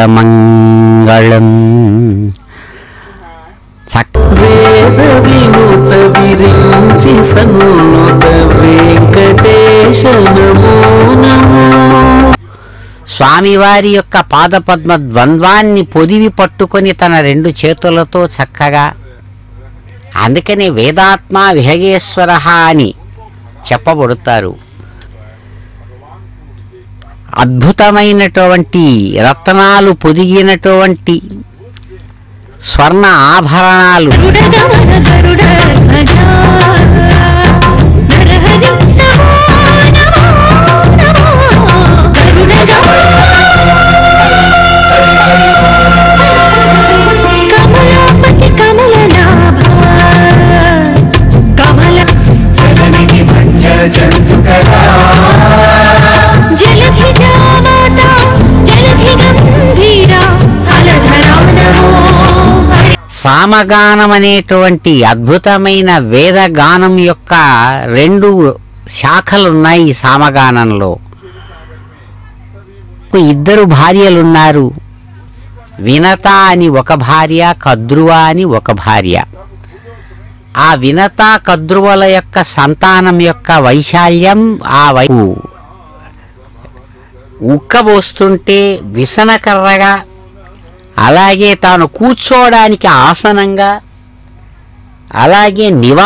మంగళం చక్క వేద వినుత విరించి సన్నుత వెంకటేశ నమో నమో స్వామివారి యొక్క పాదపద్మ ద్వంద్వాన్ని పొదివి పట్టుకొని తన రెండు చేతులతో చక్కగా అందుకనే వేదాత్మ విహగేశ్వర అని చెప్పబడుతారు అద్భుతమైనటువంటి రత్నాలు పొదిగినటువంటి స్వర్ణ ఆభరణాలు గరుడగమన గరుడ ధ్వజా నరహరి నమో నమో నమో గరుడగమన కమలాపతి కమలనాభ కమల జనని భంజ జంతుకరా జలధి జామాత జలధి గంభీర హలధరా నమో హరి సామగానం అనేటువంటి అద్భుతమైన వేదగానం యొక్క రెండు శాఖలున్నాయి ఈ సామగానంలో ఇద్దరు భార్యలున్నారు వినత అని ఒక భార్య కద్రువ అని ఒక భార్య ఆ వినత కద్రువల యొక్క సంతానం యొక్క వైశాల్యం ఆ వై ఉక్కబోస్తుంటే విసనకర్రగా అలాగే తాను కూర్చోవడానికి ఆసనంగా అలాగే నివా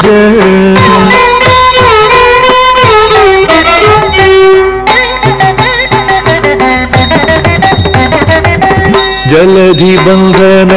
జలధి బంధన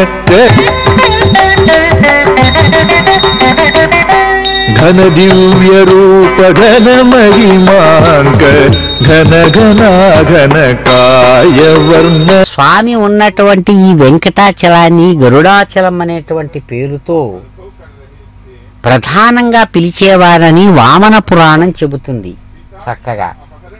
ఘన దివ్య రూప ఘన మహిమాంక ఘన ఘన ఘన కాయ వర్ణ స్వామి ఉన్నటువంటి ఈ వెంకటాచలాన్ని గరుడాచలం అనేటువంటి పేరుతో ప్రధానంగా పిలిచేవారని వామన పురాణం చెబుతుంది చక్కగా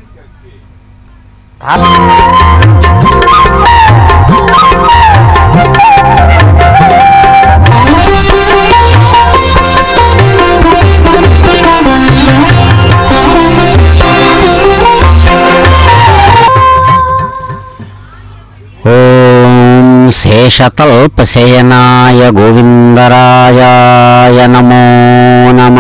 ఓం శేషతల్పశయనాయ గోవిందరాయాయ నమో నమ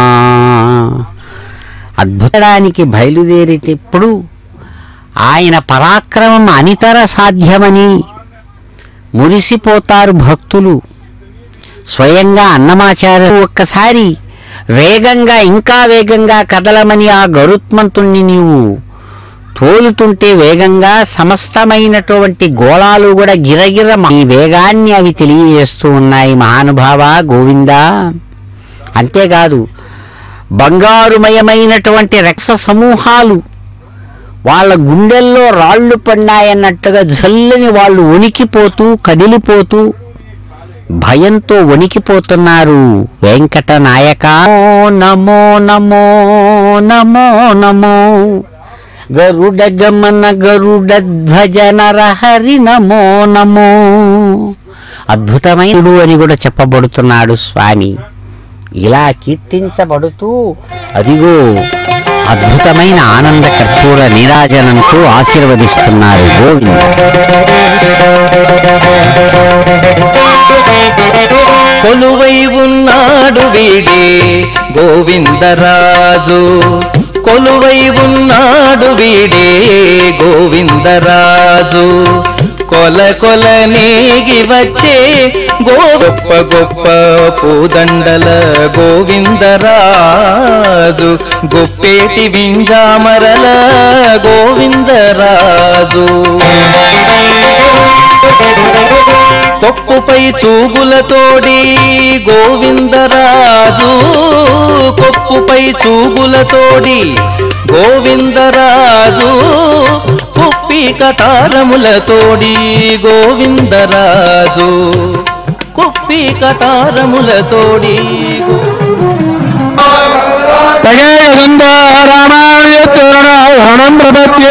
అద్భుతానికి బయలుదేరితేప్పుడు ఆయన పరాక్రమం అనితర సాధ్యమని మురిసిపోతారు భక్తులు స్వయంగా అన్నమాచార్య ఒక్కసారి వేగంగా ఇంకా వేగంగా కదలమని ఆ గరుత్మంతుణ్ణి నీవు తోలుతుంటే వేగంగా సమస్తమైనటువంటి గోళాలు కూడా గిరగిర ఈ వేగాన్ని అవి తెలియజేస్తూ ఉన్నాయి మహానుభావ గోవింద అంతేకాదు బంగారుమయమైనటువంటి రక్ష సమూహాలు వాళ్ళ గుండెల్లో రాళ్ళు పడినాయన్నట్టుగా జల్లని వాళ్ళు వణికిపోతూ కదిలిపోతూ భయంతో వణికిపోతున్నారు వెంకట నాయక నమో నమో నమో నమో గరుడ గమన గరుడ ధ్వజ నరహరి నమో నమో అద్భుతమైనడు అని కూడా చెప్పబడుతున్నాడు స్వామి ఇలా కీర్తించబడుతూ అదిగో అద్భుతమైన ఆనంద కర్పూర నీరాజనంతో ఆశీర్వదిస్తున్నారు గోవింద కొలువై ఉన్నాడు వీడే గోవిందరాజు కొలువై ఉన్నాడు వీడే గోవిందరాజు కొల కొల నేగి వచ్చే గో గొప్ప గొప్ప పూదండల గోవిందరాజు గొప్పేటి వింజామరల గోవిందరాజు కొప్పుపై చూగులతోడి గోవిందరాజు కొప్పుపై చూగులతోడి గోవిందరాజు కుప్పి కటారములతోడి గోవిందరాజు కుప్పి కటారములతోడి గో- రామాయణం ప్రపత్య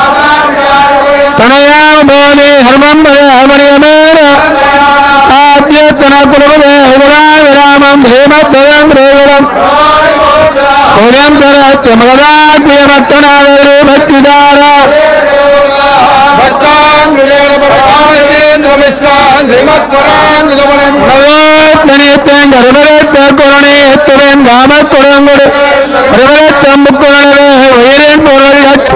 తనయా భోని హర్మం హర్మణియమేన ఆద్యతన కులపదే విరామం హేమద్వయం రేవరం కోర్యం సరత్యమగదాద్యమత్తనావేరు భక్తిదార భక్తా శ్రీమత్పురాణం గరుడరెత్త కొరణి ఎత్తుడెన్ గామ కొడంగుడు గరుడరెత్త ముక్కుడవే వైరేన్ పొరలు